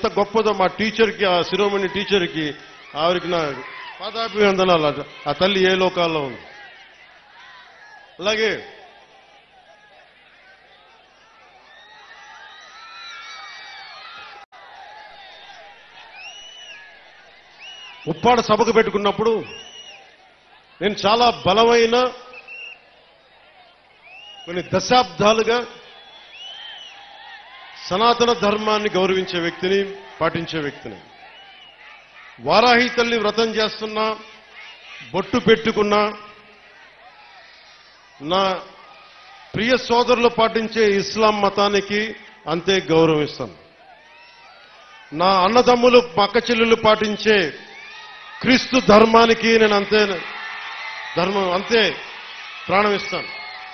ఎంత గొప్పదో మా టీచర్కి ఆ శిరోమణి టీచర్కి ఆవిడకి నా పాదాభివందనాలు అట. ఆ తల్లి ఏ లోకాల్లో ఉంది అలాగే ఉప్పాడ సభకు పెట్టుకున్నప్పుడు నేను చాలా బలమైన కొన్ని దశాబ్దాలుగా సనాతన ధర్మాన్ని గౌరవించే వ్యక్తిని పాటించే వ్యక్తిని వారాహి తల్లి వ్రతం చేస్తున్నా బొట్టు పెట్టుకున్నా నా ప్రియ సోదరులు పాటించే ఇస్లాం మతానికి అంతే గౌరవిస్తాను నా అన్నదమ్ములు పక్క చెల్లెలు పాటించే క్రీస్తు ధర్మానికి నేను అంతే ధర్మం అంతే ప్రాణం ఇస్తాను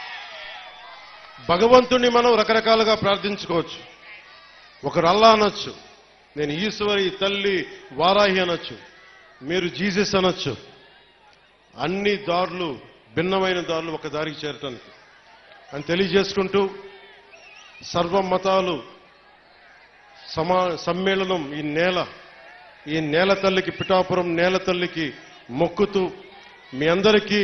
భగవంతుణ్ణి మనం రకరకాలుగా ప్రార్థించుకోవచ్చు ఒకరు అల్లా అనొచ్చు నేను ఈశ్వరి తల్లి వారాహి అనొచ్చు మీరు జీసస్ అనొచ్చు అన్ని దారులు భిన్నమైన దారులు ఒక దారికి చేరటానికి అని తెలియజేసుకుంటూ సర్వ మతాలు సమా సమ్మేళనం ఈ నేల ఈ నేల తల్లికి పిఠాపురం నేల తల్లికి మొక్కుతూ మీ అందరికీ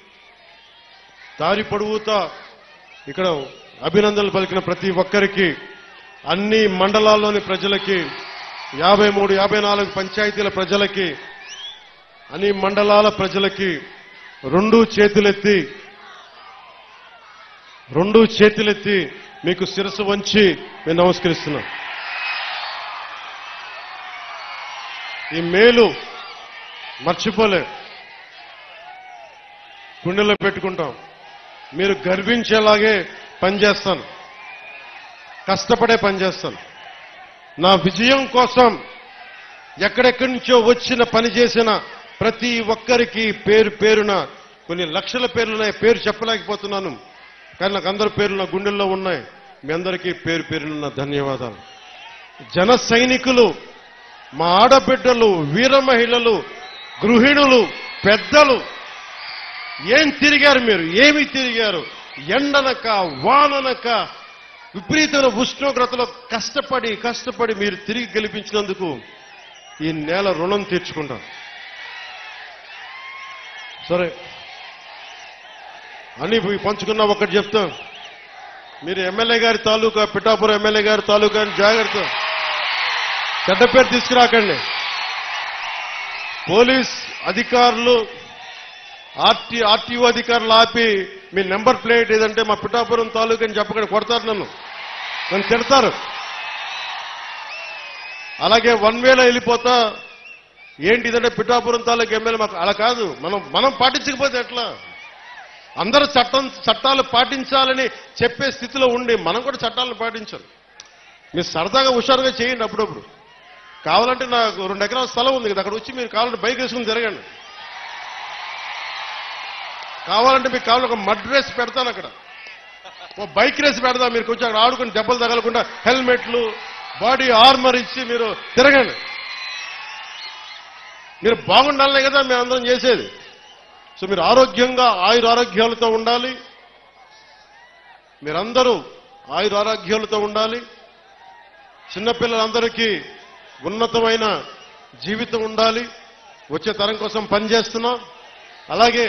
దారి పొడుగుతా ఇక్కడ అభినందనలు పలికిన ప్రతి ఒక్కరికి అన్ని మండలాల్లోని ప్రజలకి యాభై మూడు యాభై నాలుగు పంచాయతీల ప్రజలకి అన్ని మండలాల ప్రజలకి రెండు చేతులెత్తి రెండు చేతులెత్తి మీకు శిరసు వంచి మేము నమస్కరిస్తున్నాం ఈ మేలు మర్చిపోలే గుండెలో పెట్టుకుంటాం మీరు గర్వించేలాగే పనిచేస్తాను కష్టపడే పనిచేస్తాను నా విజయం కోసం ఎక్కడెక్కడి నుంచో వచ్చిన పని చేసిన ప్రతి ఒక్కరికి పేరు పేరున కొన్ని లక్షల పేర్లున్నాయి పేరు చెప్పలేకపోతున్నాను కానీ నాకు అందరి పేర్లు నా గుండెల్లో ఉన్నాయి మీ అందరికీ పేరు పేరున ధన్యవాదాలు జన సైనికులు మా ఆడబిడ్డలు వీర మహిళలు గృహిణులు పెద్దలు ఏం తిరిగారు మీరు ఏమి తిరిగారు ఎండనక వాననక విపరీతమైన ఉష్ణోగ్రతలో కష్టపడి కష్టపడి మీరు తిరిగి గెలిపించినందుకు ఈ నేల రుణం తీర్చుకుంటాం సరే అని ఇవి పంచుకున్నా ఒకటి చెప్తా మీరు ఎమ్మెల్యే గారి తాలూకా పిఠాపురం ఎమ్మెల్యే గారి తాలూకా అని జాగ్రత్త చెడ్డ పేరు తీసుకురాకండి పోలీస్ అధికారులు ఆర్టీ ఆర్టీఓ అధికారులు ఆపి మీ నెంబర్ ప్లేట్ ఏదంటే మా పిఠాపురం తాలూకా అని చెప్పకండి కొడతారు నన్ను నన్ను తిడతారు అలాగే వన్ వేలో వెళ్ళిపోతా ఏంటి ఇదంటే పిఠాపురం తాలూకా ఎమ్మెల్యే మాకు అలా కాదు మనం మనం పాటించకపోతే ఎట్లా అందరూ చట్టం చట్టాలు పాటించాలని చెప్పే స్థితిలో ఉండి మనం కూడా చట్టాలను పాటించాలి మీరు సరదాగా హుషారుగా చేయండి అప్పుడప్పుడు కావాలంటే నాకు రెండు ఎకరాల స్థలం ఉంది కదా అక్కడ వచ్చి మీరు కావాలంటే బైక్ వేసుకుని తిరగండి కావాలంటే మీకు కావాలంటే ఒక మడ్ రేస్ పెడతాను అక్కడ ఓ బైక్ రేస్ పెడదాం మీరు కొంచెం అక్కడ ఆడుకుని దెబ్బలు తగలకుండా హెల్మెట్లు బాడీ ఆర్మర్ ఇచ్చి మీరు తిరగండి మీరు బాగుండాలనే కదా మేము అందరం చేసేది సో మీరు ఆరోగ్యంగా ఆయుర ఆరోగ్యాలతో ఉండాలి మీరందరూ ఆయుర ఆరోగ్యాలతో ఉండాలి చిన్నపిల్లలందరికీ ఉన్నతమైన జీవితం ఉండాలి వచ్చే తరం కోసం పనిచేస్తున్నాం అలాగే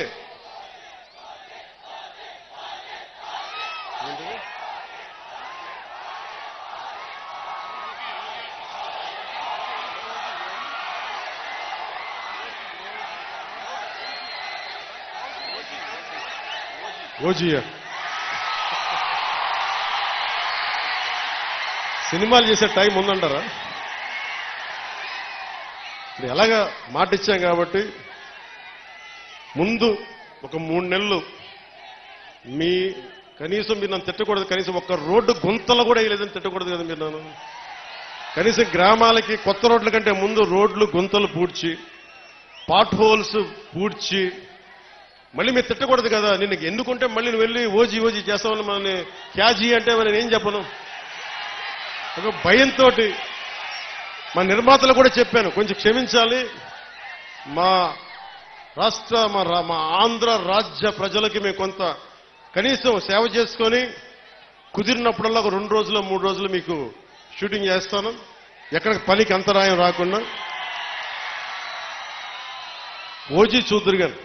ఓజియా సినిమాలు చేసే టైం ఉందంటారా ఇప్పుడు ఎలాగా మాట ఇచ్చాం కాబట్టి ముందు ఒక మూడు నెలలు మీ కనీసం మీరు నన్ను తిట్టకూడదు కనీసం ఒక్క రోడ్డు గుంతలు కూడా వేయలేదని తిట్టకూడదు కదా మీరు నన్ను కనీసం గ్రామాలకి కొత్త రోడ్ల కంటే ముందు రోడ్లు గుంతలు పూడ్చి పాట్ హోల్స్ పూడ్చి మళ్ళీ మీరు తిట్టకూడదు కదా నిన్ను ఎందుకుంటే మళ్ళీ నువ్వు వెళ్ళి ఓజీ ఓజీ చేస్తామని మనని క్యాజీ అంటే మరి నేను ఏం చెప్పను ఒక భయంతో మా నిర్మాతలు కూడా చెప్పాను కొంచెం క్షమించాలి మా రాష్ట్ర మా రా- మా ఆంధ్ర రాజ్య ప్రజలకి మేము కొంత కనీసం సేవ చేసుకొని కుదిరినప్పుడల్లా ఒక రెండు రోజులు మూడు రోజులు మీకు షూటింగ్ చేస్తాను ఎక్కడ పనికి అంతరాయం రాకుండా ఓజీ చూద్దరు గారు